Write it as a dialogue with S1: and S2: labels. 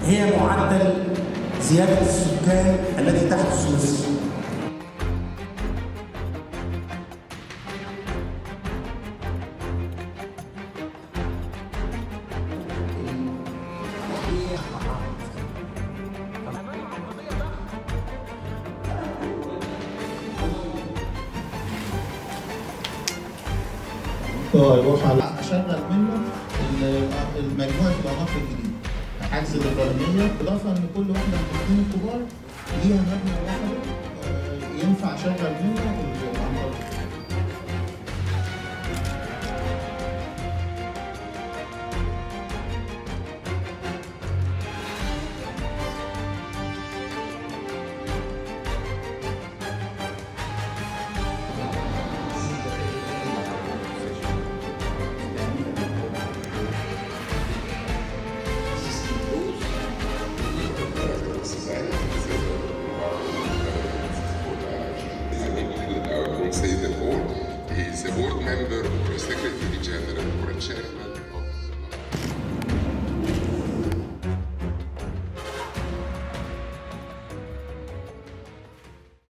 S1: هي معدل زيادة السكان التي تحدث مصر
S2: يروح على اشغل منه مجموعه العناصر الجديده حجز الابراهيميه اضافه ان كل واحده من الاثنين الكبار ليها مبنى واحد ينفع اشغل منه